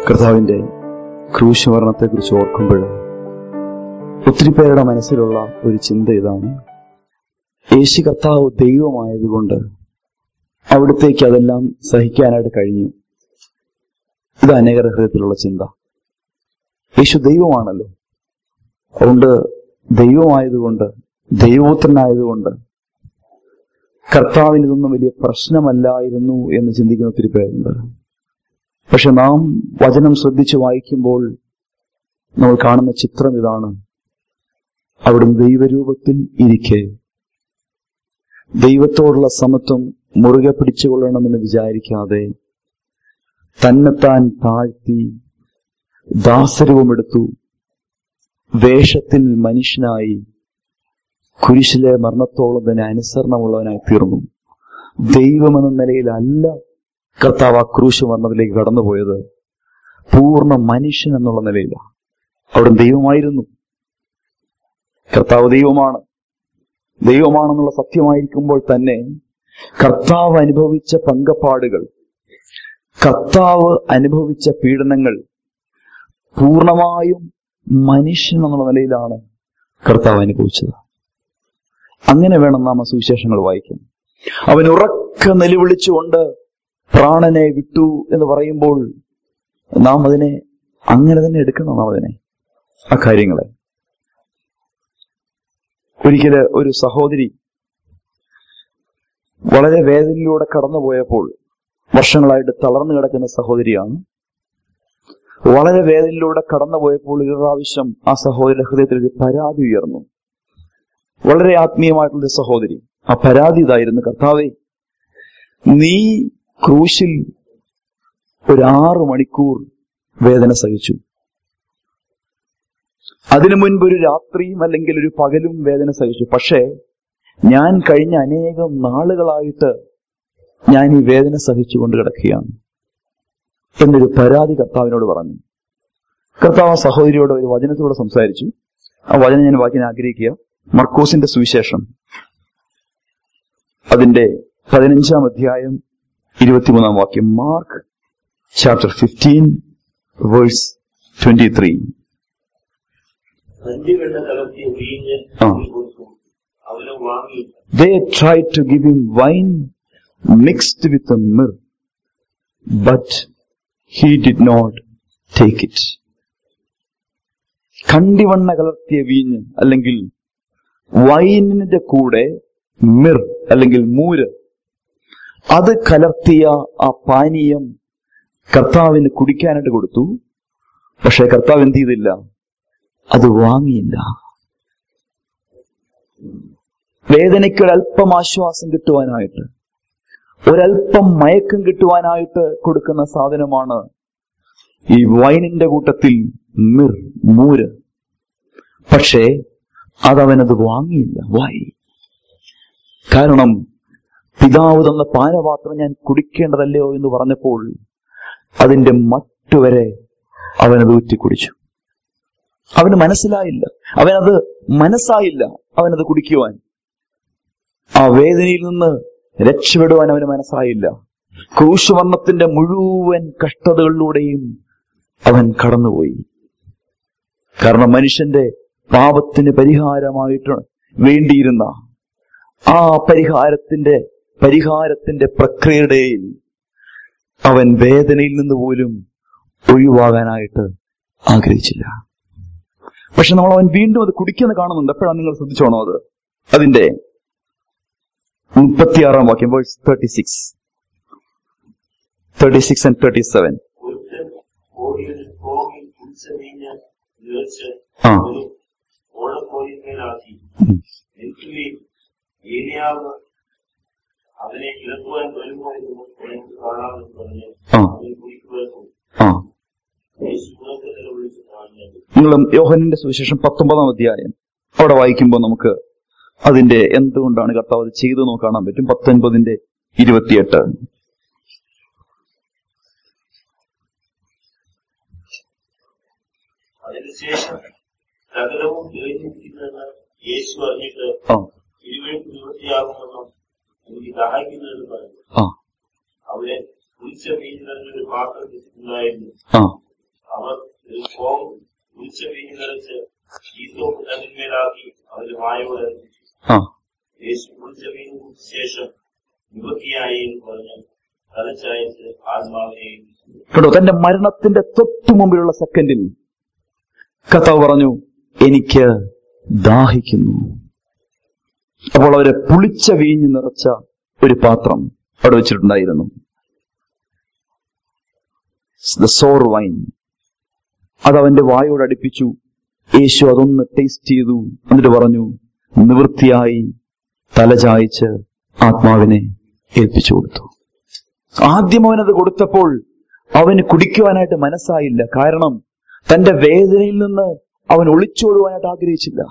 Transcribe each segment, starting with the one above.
കർത്താവിന്റെ ക്രൂശമരണത്തെക്കുറിച്ച് ഓർക്കുമ്പോൾ ഒത്തിരി പേരുടെ മനസ്സിലുള്ള ഒരു ചിന്ത ഇതാണ് യേശു കർത്താവ് ദൈവമായതുകൊണ്ട് അവിടത്തേക്ക് അതെല്ലാം സഹിക്കാനായിട്ട് കഴിഞ്ഞു ഇത് അനേകരുടെ ഹൃദയത്തിലുള്ള ചിന്ത യേശു ദൈവമാണല്ലോ അതുകൊണ്ട് ദൈവമായതുകൊണ്ട് ദൈവോത്രനായതുകൊണ്ട് കർത്താവിന് ഇതൊന്നും വലിയ പ്രശ്നമല്ലായിരുന്നു എന്ന് ചിന്തിക്കുന്ന ഒത്തിരി പേരുണ്ട് പക്ഷെ നാം വചനം ശ്രദ്ധിച്ച് വായിക്കുമ്പോൾ നമ്മൾ കാണുന്ന ചിത്രം ഇതാണ് അവിടുന്ന് ദൈവരൂപത്തിൽ ഇരിക്കെ ദൈവത്തോടുള്ള സമത്വം മുറുകെ പിടിച്ചുകൊള്ളണമെന്ന് വിചാരിക്കാതെ തന്നെത്താൻ താഴ്ത്തി ദാസരൂപമെടുത്തു വേഷത്തിൽ മനുഷ്യനായി കുരിശിലെ മരണത്തോളം തന്നെ അനുസരണമുള്ളവനായി തീർന്നു ദൈവമെന്ന നിലയിലല്ല കർത്താവ് ആ ക്രൂശ് മരണത്തിലേക്ക് കടന്നുപോയത് പൂർണ്ണ മനുഷ്യൻ എന്നുള്ള നിലയിലാണ് അവിടെ ദൈവമായിരുന്നു കർത്താവ് ദൈവമാണ് ദൈവമാണെന്നുള്ള സത്യമായിരിക്കുമ്പോൾ തന്നെ കർത്താവ് അനുഭവിച്ച പങ്കപ്പാടുകൾ കർത്താവ് അനുഭവിച്ച പീഡനങ്ങൾ പൂർണ്ണമായും മനുഷ്യൻ എന്നുള്ള നിലയിലാണ് കർത്താവ് അനുഭവിച്ചത് അങ്ങനെ വേണം നാം ആ സുവിശേഷങ്ങൾ വായിക്കാൻ അവൻ ഉറക്ക നിലവിളിച്ചുകൊണ്ട് പ്രാണനെ വിട്ടു എന്ന് പറയുമ്പോൾ നാം അതിനെ അങ്ങനെ തന്നെ എടുക്കണം നാം അതിനെ ആ കാര്യങ്ങളെ ഒരിക്കല് ഒരു സഹോദരി വളരെ വേദനയിലൂടെ കടന്നുപോയപ്പോൾ വർഷങ്ങളായിട്ട് തളർന്നു കിടക്കുന്ന സഹോദരിയാണ് വളരെ വേദനയിലൂടെ കടന്നുപോയപ്പോൾ ഒരു പ്രാവശ്യം ആ സഹോദരിയുടെ ഹൃദയത്തിൽ ഒരു പരാതി ഉയർന്നു വളരെ ആത്മീയമായിട്ടുള്ള സഹോദരി ആ പരാതി ഇതായിരുന്നു കർത്താവെ നീ ക്രൂശിൽ ഒരു ആറു മണിക്കൂർ വേദന സഹിച്ചു അതിനു മുൻപ് ഒരു രാത്രിയും അല്ലെങ്കിൽ ഒരു പകലും വേദന സഹിച്ചു പക്ഷേ ഞാൻ കഴിഞ്ഞ അനേകം നാളുകളായിട്ട് ഞാൻ ഈ വേദന സഹിച്ചുകൊണ്ട് കിടക്കുകയാണ് എന്നൊരു പരാതി കർത്താവിനോട് പറഞ്ഞു കർത്താവ് ആ സഹോദരിയോട് ഒരു വചനത്തിലൂടെ സംസാരിച്ചു ആ വചനം ഞാൻ വാക്കിനെ ആഗ്രഹിക്കുക മർക്കോസിന്റെ സുവിശേഷം അതിന്റെ പതിനഞ്ചാം അധ്യായം ഇരുപത്തിമൂന്നാം വാക്യം Mark chapter fifteen verse twenty three അഞ്ചു വെണ്ണ കലർത്തിയ വീഞ്ഞ് ആ. കൊടുക്കും അവന് വാങ്ങി They tried to give him wine mixed with a myrrh, but he did not take it. കണ്ടിവണ്ണ കലർത്തിയ വീഞ്ഞ് അല്ലെങ്കിൽ വൈനിന്റെ കൂടെ മിർ അല്ലെങ്കിൽ മൂര് അത് കലർത്തിയ ആ പാനീയം കർത്താവിന് കുടിക്കാനായിട്ട് കൊടുത്തു പക്ഷെ കർത്താവ് എന്ത് ചെയ്തില്ല അത് വാങ്ങിയില്ല വേദനയ്ക്ക് ഒരല്പം ആശ്വാസം കിട്ടുവാനായിട്ട് ഒരല്പം മയക്കം കിട്ടുവാനായിട്ട് കൊടുക്കുന്ന സാധനമാണ് ഈ വൈനിന്റെ കൂട്ടത്തിൽ മിർ മൂര് പക്ഷേ അതവനത് വാങ്ങിയില്ല വൈ കാരണം പിതാവ് തന്ന പാനപാത്രം ഞാൻ കുടിക്കേണ്ടതല്ലയോ എന്ന് പറഞ്ഞപ്പോൾ അതിന്റെ മറ്റുവരെ അവനത് ഊറ്റി കുടിച്ചു അവന് മനസ്സിലായില്ല അവനത് മനസ്സായില്ല അവനത് കുടിക്കുവാൻ ആ വേദനയിൽ നിന്ന് രക്ഷപ്പെടുവാൻ അവന് മനസ്സായില്ല ക്രൂശുവർണത്തിന്റെ മുഴുവൻ കഷ്ടതകളിലൂടെയും അവൻ കടന്നുപോയി കാരണം മനുഷ്യന്റെ പാപത്തിന് പരിഹാരമായിട്ട് വേണ്ടിയിരുന്ന ആ പരിഹാരത്തിന്റെ പരിഹാരത്തിന്റെ പ്രക്രിയയുടെയിൽ അവൻ വേദനയിൽ നിന്ന് പോലും ഒഴിവാകാനായിട്ട് ആഗ്രഹിച്ചില്ല പക്ഷെ നമ്മൾ അവൻ വീണ്ടും അത് കുടിക്കുന്ന കാണുന്നുണ്ട് എപ്പോഴാണ് നിങ്ങൾ ശ്രദ്ധിച്ചോണോ അത് അതിന്റെ മുപ്പത്തിയാറാം വാക്യം verse thirty six thirty six and thirty seven ഒരുത്തൻ കോടിയിൽ കോങ്ങി കുടിച്ച വീഞ്ഞ് നിറച്ച് ആ. ഒരു ഓടക്കോലിന്മേലാക്കി നിൽക്കുകയും ഏലിയാവ് അവനെ ഇറക്കുവാൻ വരുമോ എന്ന് ഞങ്ങൾക്ക് കാണാമെന്ന് പറഞ്ഞ് ആ. അവൻ കുടിക്കുവാൻ പോയി ആ യേശു ഉറക്കെ നിലവിളിച്ച് കാണുന്നത് നിങ്ങൾ യോഹനന്റെ സുവിശേഷം പത്തൊമ്പതാം അധ്യായം അവിടെ വായിക്കുമ്പോൾ നമുക്ക് അതിന്റെ എന്തുകൊണ്ടാണ് കർത്താവ് അത് ചെയ്തു നമുക്ക് കാണാൻ പറ്റും പത്തൊൻപതിന്റെ ഇരുപത്തിയെട്ട് അതിനുശേഷം സകലവും തെളിഞ്ഞിരിക്കുന്നെന്ന് യേശു അറിഞ്ഞിട്ട് ആ ഇരുവഴുത്ത് നിവൃത്തിയാകുമെന്നും എനിക്ക് ദാഹിക്കുന്നതെന്ന് പറഞ്ഞു ആ അവിടെ കുളിച്ച മീൻ നിറഞ്ഞൊരു പാത്രം വെച്ചിട്ടുണ്ടായിരുന്നു ആ ആ യേശു കുളിച്ച വീഞ്ഞു ശേഷം നിവൃത്തിയായി എന്ന് പറഞ്ഞ് തലച്ചായച്ച് ആത്മാവിനെ ഏൽപ്പിച്ചു. കേട്ടോ തന്റെ മരണത്തിന്റെ തൊട്ടു മുമ്പിലുള്ള സെക്കൻഡിൽ കർത്താവ് പറഞ്ഞു എനിക്ക് ദാഹിക്കുന്നു അപ്പോൾ അവരെ പുളിച്ച വീഞ്ഞ് നിറച്ച ഒരു പാത്രം അവിടെ വെച്ചിട്ടുണ്ടായിരുന്നു സോർ വൈൻ അത് അവന്റെ വായോട് അടുപ്പിച്ചു യേശു അതൊന്ന് ടേസ്റ്റ് ചെയ്തു എന്നിട്ട് പറഞ്ഞു നിവൃത്തിയായി തലചായ്ച്ച് ആത്മാവിനെ ഏൽപ്പിച്ചു കൊടുത്തു ആദ്യം അവനത് കൊടുത്തപ്പോൾ അവന് കുടിക്കുവാനായിട്ട് മനസ്സായില്ല കാരണം തന്റെ വേദനയിൽ നിന്ന് അവൻ ഒളിച്ചോടുവാനായിട്ട് ആഗ്രഹിച്ചില്ല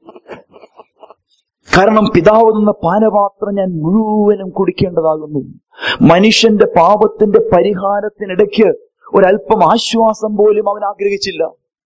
കാരണം പിതാവ് തന്ന പാനപാത്രം ഞാൻ മുഴുവനും കുടിക്കേണ്ടതാകുന്നു മനുഷ്യന്റെ പാപത്തിന്റെ പരിഹാരത്തിനിടയ്ക്ക് ഒരല്പം ആശ്വാസം പോലും അവൻ ആഗ്രഹിച്ചില്ല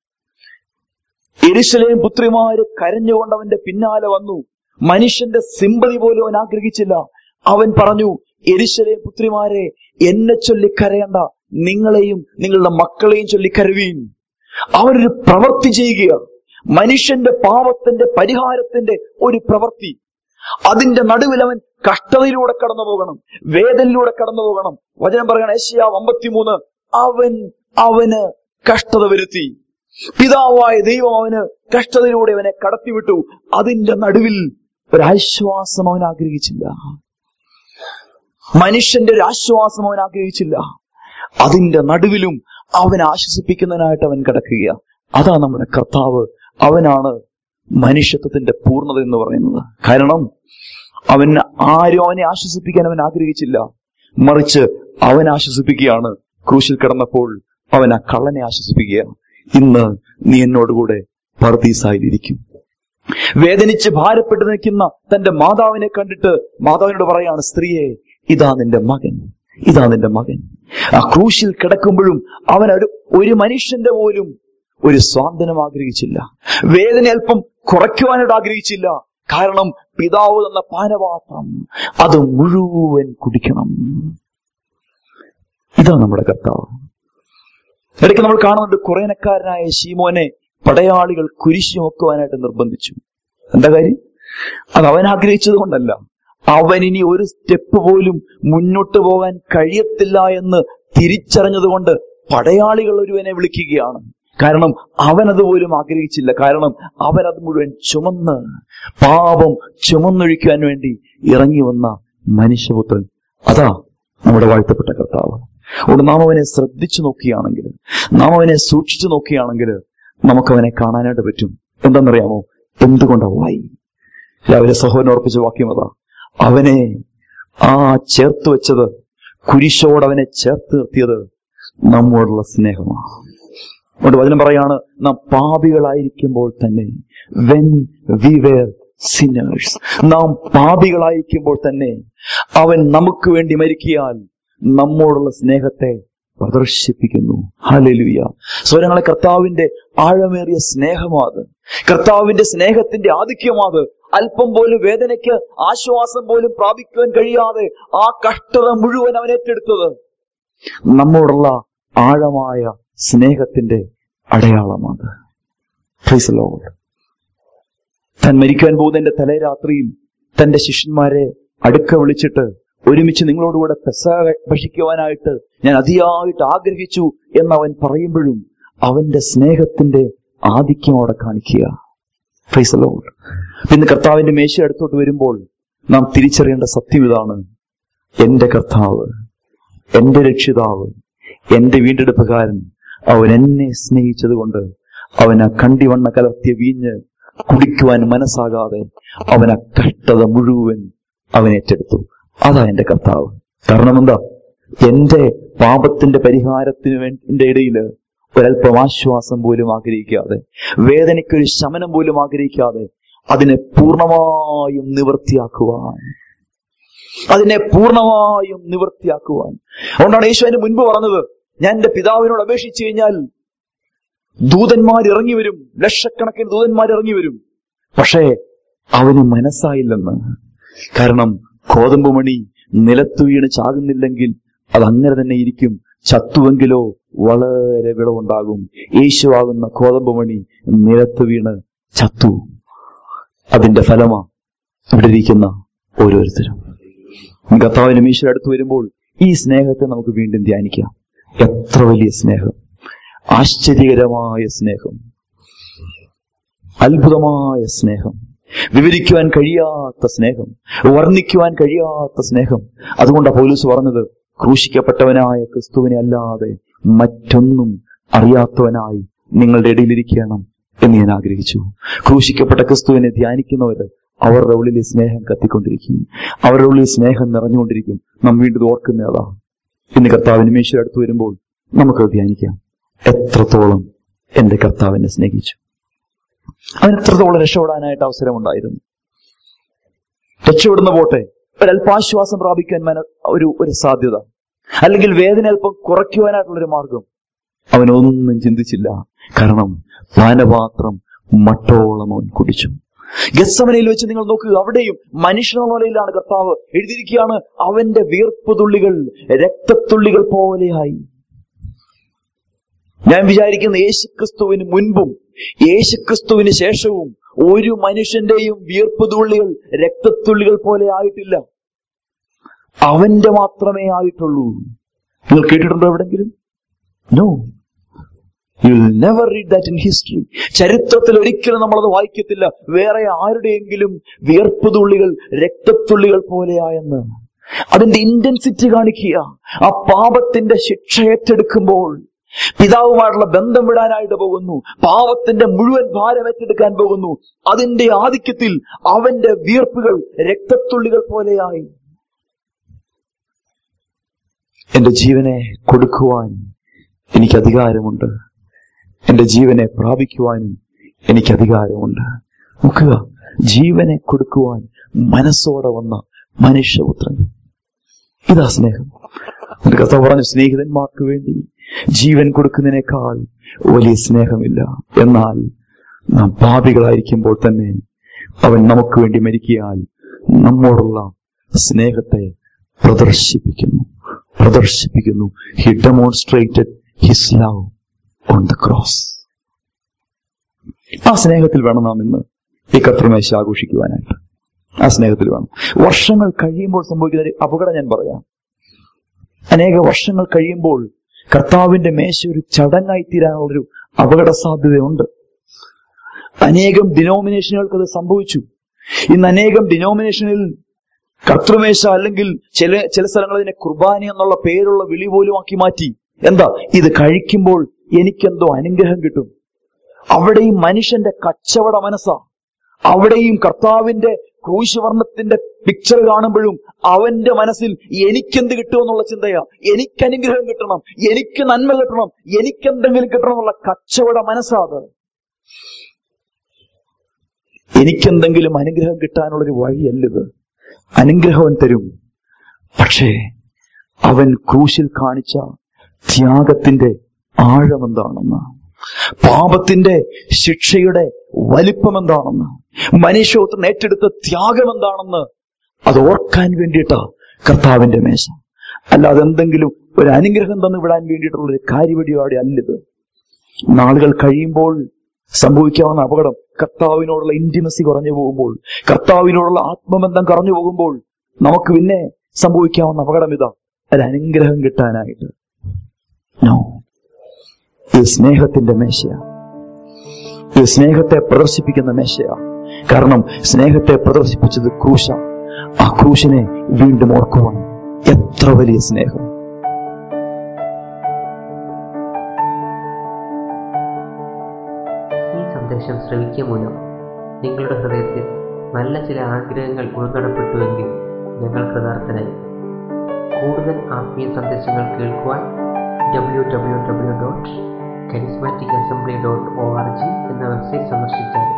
എരിശലേം പുത്രിമാര് കരഞ്ഞുകൊണ്ട് അവന്റെ പിന്നാലെ വന്നു മനുഷ്യന്റെ സിമ്പതി പോലും അവൻ ആഗ്രഹിച്ചില്ല അവൻ പറഞ്ഞു എരിശലേം പുത്രിമാരെ എന്നെ ചൊല്ലി കരയണ്ട നിങ്ങളെയും നിങ്ങളുടെ മക്കളെയും ചൊല്ലി കരവീൻ അവരൊരു പ്രവൃത്തി ചെയ്യുക മനുഷ്യന്റെ പാപത്തിന്റെ പരിഹാരത്തിന്റെ ഒരു പ്രവൃത്തി അതിന്റെ നടുവിൽ അവൻ കഷ്ടതയിലൂടെ കടന്നു പോകണം വേദനയിലൂടെ കടന്നു പോകണം വചനം പറയണം ഏഷ്യ അമ്പത്തിമൂന്ന് അവൻ അവന് കഷ്ടത വരുത്തി പിതാവായ ദൈവം അവന് കഷ്ടതയിലൂടെ അവനെ കടത്തിവിട്ടു അതിന്റെ നടുവിൽ ഒരാശ്വാസം അവൻ ആഗ്രഹിച്ചില്ല മനുഷ്യന്റെ ഒരു ആശ്വാസം അവൻ ആഗ്രഹിച്ചില്ല അതിന്റെ നടുവിലും അവൻ ആശ്വസിപ്പിക്കുന്നതിനായിട്ട് അവൻ കിടക്കുക അതാ നമ്മുടെ കർത്താവ് അവനാണ് മനുഷ്യത്വത്തിന്റെ പൂർണ്ണത എന്ന് പറയുന്നത് കാരണം അവൻ ആരും അവനെ ആശ്വസിപ്പിക്കാൻ അവൻ ആഗ്രഹിച്ചില്ല മറിച്ച് അവൻ ആശ്വസിപ്പിക്കുകയാണ് ക്രൂശിൽ കിടന്നപ്പോൾ അവൻ ആ കള്ളനെ ആശ്വസിപ്പിക്കുക ഇന്ന് നീ എന്നോടുകൂടെ പർദീസായിരിക്കും വേദനിച്ച് ഭാരപ്പെട്ട് നിൽക്കുന്ന തന്റെ മാതാവിനെ കണ്ടിട്ട് മാതാവിനോട് പറയാണ് സ്ത്രീയെ ഇതാ നിന്റെ മകൻ ഇതാ നിന്റെ മകൻ ആ ക്രൂശിൽ കിടക്കുമ്പോഴും അവൻ ഒരു ഒരു മനുഷ്യന്റെ പോലും ഒരു സ്വാന്തനം ആഗ്രഹിച്ചില്ല വേദന അല്പം കുറയ്ക്കുവാനായിട്ട് ആഗ്രഹിച്ചില്ല കാരണം പിതാവ് തന്ന പാനപാത്രം അത് മുഴുവൻ കുടിക്കണം ഇതാ നമ്മുടെ കർത്താവ് ഇടയ്ക്ക് നമ്മൾ കാണുന്നുണ്ട് കുറേനക്കാരനായ ശീമോനെ പടയാളികൾ കുരിശു വെക്കുവാനായിട്ട് നിർബന്ധിച്ചു എന്താ കാര്യം അത് അവൻ ആഗ്രഹിച്ചത് കൊണ്ടല്ല അവൻ ഇനി ഒരു സ്റ്റെപ്പ് പോലും മുന്നോട്ട് പോകാൻ കഴിയത്തില്ല എന്ന് തിരിച്ചറിഞ്ഞതുകൊണ്ട് പടയാളികൾ ഒരുവനെ വിളിക്കുകയാണ് കാരണം അവൻ അതുപോലും ആഗ്രഹിച്ചില്ല കാരണം അവൻ അത് മുഴുവൻ ചുമന്ന് പാപം ചുമന്നൊഴിക്കാൻ വേണ്ടി ഇറങ്ങി വന്ന മനുഷ്യപുത്രൻ അതാ നമ്മുടെ വാഴ്ത്തപ്പെട്ട കർത്താവ് അതുകൊണ്ട് നാം അവനെ ശ്രദ്ധിച്ചു നോക്കുകയാണെങ്കിൽ നാം അവനെ സൂക്ഷിച്ചു നോക്കുകയാണെങ്കിൽ നമുക്കവനെ കാണാനായിട്ട് പറ്റും എന്താണെന്നറിയാമോ എന്തുകൊണ്ടായി രാവിലെ സഹോദരൻ ഓർപ്പിച്ച വാക്യം അതാ അവനെ ആ ചേർത്ത് വെച്ചത് കുരിശോട് അവനെ ചേർത്ത് നിർത്തിയത് നമ്മോടുള്ള സ്നേഹമാണ് അതുകൊണ്ട് വചനം പറയാണ് നാം പാപികളായിരിക്കുമ്പോൾ തന്നെ വെൻ വി വേർ സിന്നേഴ്സ് നാം പാപികളായിരിക്കുമ്പോൾ തന്നെ അവൻ നമുക്ക് വേണ്ടി മരിക്കിയാൽ നമ്മോടുള്ള സ്നേഹത്തെ പ്രദർശിപ്പിക്കുന്നു ഹാലലുയ സ്വരങ്ങളെ കർത്താവിന്റെ ആഴമേറിയ സ്നേഹമാത് കർത്താവിന്റെ സ്നേഹത്തിന്റെ ആധിക്യമാത് അല്പം പോലും വേദനയ്ക്ക് ആശ്വാസം പോലും പ്രാപിക്കുവാൻ കഴിയാതെ ആ കഷ്ടത മുഴുവൻ അവൻ ഏറ്റെടുത്തത് നമ്മോടുള്ള ആഴമായ സ്നേഹത്തിന്റെ അടയാളമാണ് Praise the Lord. താൻ മരിക്കാൻ പോകുന്നതിന്റെ തലേ രാത്രിയിൽ തന്റെ ശിഷ്യന്മാരെ അടുക്ക വിളിച്ചിട്ട് ഒരുമിച്ച് നിങ്ങളോടുകൂടെ പെസഹ ഭക്ഷിക്കുവാനായിട്ട് ഞാൻ അതിയായിട്ട് ആഗ്രഹിച്ചു എന്നവൻ പറയുമ്പോഴും അവന്റെ സ്നേഹത്തിന്റെ ആധിക്യം അവിടെ കാണിക്കുക Praise the Lord. പിന്നെ കർത്താവിന്റെ മേശ അടുത്തോട്ട് വരുമ്പോൾ നാം തിരിച്ചറിയേണ്ട സത്യം ഇതാണ് എന്റെ കർത്താവ് എന്റെ രക്ഷിതാവ് എന്റെ വീണ്ടെടുപ്പുകാരൻ അവൻ എന്നെ സ്നേഹിച്ചതുകൊണ്ട് അവൻ ആ കണ്ടിവണ്ണ കലർത്തിയ വീഞ്ഞ് കുടിക്കുവാൻ മനസ്സാകാതെ അവൻ ആ കഷ്ടത മുഴുവൻ അവൻ ഏറ്റെടുത്തു അതാ എന്റെ കർത്താവ് കാരണം എന്താ എന്റെ പാപത്തിന്റെ പരിഹാരത്തിന് വേണ്ടി ഇടയിൽ ഒരല്പം ആശ്വാസം പോലും ആഗ്രഹിക്കാതെ വേദനയ്ക്കൊരു ശമനം പോലും ആഗ്രഹിക്കാതെ അതിനെ പൂർണ്ണമായും നിവൃത്തിയാക്കുവാൻ അതിനെ പൂർണ്ണമായും നിവൃത്തിയാക്കുവാൻ അതുകൊണ്ടാണ് യേശു അതിന് മുൻപ് പറഞ്ഞത് ഞാൻ എന്റെ പിതാവിനോട് അപേക്ഷിച്ചു കഴിഞ്ഞാൽ ദൂതന്മാർ ഇറങ്ങി വരും ലക്ഷക്കണക്കിന് ദൂതന്മാർ ഇറങ്ങി വരും പക്ഷേ അവന് മനസ്സായില്ലെന്ന് കാരണം കോതമ്പ് മണി നിലത്തു വീണ് ചാകുന്നില്ലെങ്കിൽ അത് അങ്ങനെ തന്നെ ഇരിക്കും ചത്തുവെങ്കിലോ വളരെ വിളവുണ്ടാകും യേശുവാകുന്ന കോതമ്പ് മണി നിലത്ത് വീണ് ചത്തു അതിന്റെ ഫലമാ ഇവിടെ ഇരിക്കുന്ന ഓരോരുത്തരും കർത്താവിനും ഈശ്വര അടുത്ത് വരുമ്പോൾ ഈ സ്നേഹത്തെ നമുക്ക് വീണ്ടും ധ്യാനിക്കാം എത്ര വലിയ സ്നേഹം ആശ്ചര്യകരമായ സ്നേഹം അത്ഭുതമായ സ്നേഹം വിവരിക്കുവാൻ കഴിയാത്ത സ്നേഹം വർണ്ണിക്കുവാൻ കഴിയാത്ത സ്നേഹം അതുകൊണ്ടാണ് പൗലൂസ് പറഞ്ഞത് ക്രൂശിക്കപ്പെട്ടവനായ ക്രിസ്തുവിനെ അല്ലാതെ മറ്റൊന്നും അറിയാത്തവനായി നിങ്ങളുടെ ഇടയിലിരിക്കണം എന്ന് ഞാൻ ആഗ്രഹിച്ചു ക്രൂശിക്കപ്പെട്ട ക്രിസ്തുവിനെ ധ്യാനിക്കുന്നവര് അവരുടെ ഉള്ളിൽ ഈ സ്നേഹം കത്തിക്കൊണ്ടിരിക്കും അവരുടെ ഉള്ളിൽ സ്നേഹം നിറഞ്ഞുകൊണ്ടിരിക്കും നാം വീണ്ടും ഓർക്കുന്ന അതാ ഇന്ന് കർത്താവിന് മേശ്വര അടുത്ത് വരുമ്പോൾ നമുക്ക് ധ്യാനിക്കാം എത്രത്തോളം എന്റെ കർത്താവിനെ സ്നേഹിച്ചു അവൻ എത്രത്തോളം രക്ഷപ്പെടാനായിട്ട് അവസരമുണ്ടായിരുന്നു രക്ഷപ്പെടുന്ന പോട്ടെ ഒരല്പാശ്വാസം പ്രാപിക്കാൻ മന ഒരു ഒരു സാധ്യത അല്ലെങ്കിൽ വേദന അല്പം കുറയ്ക്കുവാനായിട്ടുള്ളൊരു മാർഗം അവനൊന്നും ചിന്തിച്ചില്ല കാരണം പാനപാത്രം മട്ടോളം അവൻ കുടിച്ചു ഗസമനയിൽ വെച്ച് നിങ്ങൾ നോക്കുക അവിടെയും മനുഷ്യന നിലയിലാണ് കർത്താവ് എഴുതിയിരിക്കുകയാണ് അവന്റെ വീർപ്പ് തുള്ളികൾ രക്തത്തുള്ളികൾ പോലെയായി ഞാൻ വിചാരിക്കുന്ന യേശുക്രിസ്തുവിന് മുൻപും യേശുക്രിസ്തുവിന് ശേഷവും ഒരു മനുഷ്യന്റെയും വീർപ്പ് തുള്ളികൾ രക്തത്തുള്ളികൾ പോലെ ആയിട്ടില്ല അവന്റെ മാത്രമേ ആയിട്ടുള്ളൂ നിങ്ങൾ കേട്ടിട്ടുണ്ടോ എവിടെങ്കിലും no you will never read that in history ചരിത്രത്തിൽ ഒരിക്കലും നമ്മളത് വായിക്കത്തില്ല വേറെ ആരുടെയെങ്കിലും വിയർപ്പ് തുള്ളികൾ രക്തത്തുള്ളികൾ പോലെയായെന്ന് അതിന്റെ ഇന്റൻസിറ്റി കാണിക്കുക ആ പാപത്തിന്റെ ശിക്ഷ ഏറ്റെടുക്കുമ്പോൾ പിതാവുമായിട്ടുള്ള ബന്ധം വിടാനായിട്ട് പോകുന്നു പാവത്തിന്റെ മുഴുവൻ ഭാരം ഏറ്റെടുക്കാൻ പോകുന്നു അതിന്റെ ആധിക്യത്തിൽ അവന്റെ വീർപ്പുകൾ രക്തത്തുള്ളികൾ പോലെയായി എന്റെ ജീവനെ കൊടുക്കുവാൻ എനിക്ക് അധികാരമുണ്ട് എന്റെ ജീവനെ പ്രാപിക്കുവാനും എനിക്ക് അധികാരമുണ്ട് നോക്കുക ജീവനെ കൊടുക്കുവാൻ മനസ്സോടെ വന്ന മനുഷ്യപുത്രൻ ഇതാ സ്നേഹം എന്നിട്ട് കർത്താവ് പറഞ്ഞു സ്നേഹിതന്മാർക്ക് വേണ്ടി ജീവൻ കൊടുക്കുന്നതിനേക്കാൾ വലിയ സ്നേഹമില്ല എന്നാൽ നാം പാപികളായിരിക്കുമ്പോൾ തന്നെ അവൻ നമുക്ക് വേണ്ടി മരിക്കിയാൽ നമ്മോടുള്ള സ്നേഹത്തെ പ്രദർശിപ്പിക്കുന്നു പ്രദർശിപ്പിക്കുന്നു he demonstrated his love on the cross ആ സ്നേഹത്തിൽ വേണം നാം ഇന്ന് ഈ കർത്തൃമേശ ആഘോഷിക്കുവാനായിട്ട് ആ സ്നേഹത്തിൽ വേണം വർഷങ്ങൾ കഴിയുമ്പോൾ സംഭവിക്കുന്ന ഒരു അപകടം ഞാൻ പറയാം അനേക വർഷങ്ങൾ കഴിയുമ്പോൾ കർത്താവിന്റെ മേശ ഒരു ചടങ്ങായി തീരാനുള്ളൊരു അപകട സാധ്യതയുണ്ട് അനേകം ഡിനോമിനേഷനുകൾക്ക് അത് സംഭവിച്ചു ഇന്ന് അനേകം ഡിനോമിനേഷനിൽ കർത്തൃമേശ അല്ലെങ്കിൽ ചില ചില സ്ഥലങ്ങൾ ഇതിനെ കുർബാന എന്നുള്ള പേരുള്ള വിളി പോലും ആക്കി മാറ്റി എന്താ ഇത് കഴിക്കുമ്പോൾ എനിക്കെന്തോ അനുഗ്രഹം കിട്ടും അവിടെയും മനുഷ്യന്റെ കച്ചവട മനസ്സാ അവിടെയും കർത്താവിന്റെ ക്രൂശവർണ്ണത്തിന്റെ പിക്ചർ കാണുമ്പോഴും അവന്റെ മനസ്സിൽ എനിക്കെന്ത് കിട്ടുമെന്നുള്ള ചിന്തയാ എനിക്ക് അനുഗ്രഹം കിട്ടണം എനിക്ക് നന്മ കിട്ടണം എനിക്കെന്തെങ്കിലും കിട്ടണം എന്നുള്ള കച്ചവട മനസ്സാ അത് എനിക്കെന്തെങ്കിലും അനുഗ്രഹം കിട്ടാനുള്ളൊരു വഴിയല്ലിത് അനുഗ്രഹം അവൻ തരും പക്ഷേ അവൻ ക്രൂശിൽ കാണിച്ച ത്യാഗത്തിന്റെ ആഴമെന്താണെന്ന് പാപത്തിന്റെ ശിക്ഷയുടെ വലിപ്പം എന്താണെന്ന് മനുഷ്യത്വം ഏറ്റെടുത്ത ത്യാഗം എന്താണെന്ന് അത് ഓർക്കാൻ വേണ്ടിയിട്ടാ കർത്താവിന്റെ മേശ അല്ലാതെ എന്തെങ്കിലും ഒരു അനുഗ്രഹം തന്നു വിടാൻ വേണ്ടിയിട്ടുള്ള ഒരു കാര്യപടിയോടെ അല്ലിത് നാളുകൾ കഴിയുമ്പോൾ സംഭവിക്കാവുന്ന അപകടം കർത്താവിനോടുള്ള ഇന്റിമസി കുറഞ്ഞു പോകുമ്പോൾ കർത്താവിനോടുള്ള ആത്മബന്ധം കുറഞ്ഞു പോകുമ്പോൾ നമുക്ക് പിന്നെ സംഭവിക്കാവുന്ന അപകടം ഇതാ ഒരു അനുഗ്രഹം കിട്ടാനായിട്ട് നോ ഇത് സ്നേഹത്തിന്റെ മേശയാ ഇത് സ്നേഹത്തെ പ്രദർശിപ്പിക്കുന്ന മേശയാ കാരണം സ്നേഹത്തെ പ്രദർശിപ്പിച്ചത് ക്രൂശ ആ ക്രൂശിനെ വീണ്ടും ഓർക്കുവാൻ എത്ര വലിയ സ്നേഹം ഈ സന്ദേശം ശ്രവിക്കുക മൂലം നിങ്ങളുടെ ഹൃദയത്തിൽ നല്ല ചില ആഗ്രഹങ്ങൾ ഉൾനടപ്പെട്ടുവെങ്കിൽ ഞങ്ങൾ കൃതാർത്ഥനായി കൂടുതൽ ആത്മീയ സന്ദേശങ്ങൾ കേൾക്കുവാൻ W W W dot charismatic assembly dot O R G എന്ന വെബ്സൈറ്റ് സന്ദർശിച്ചാൽ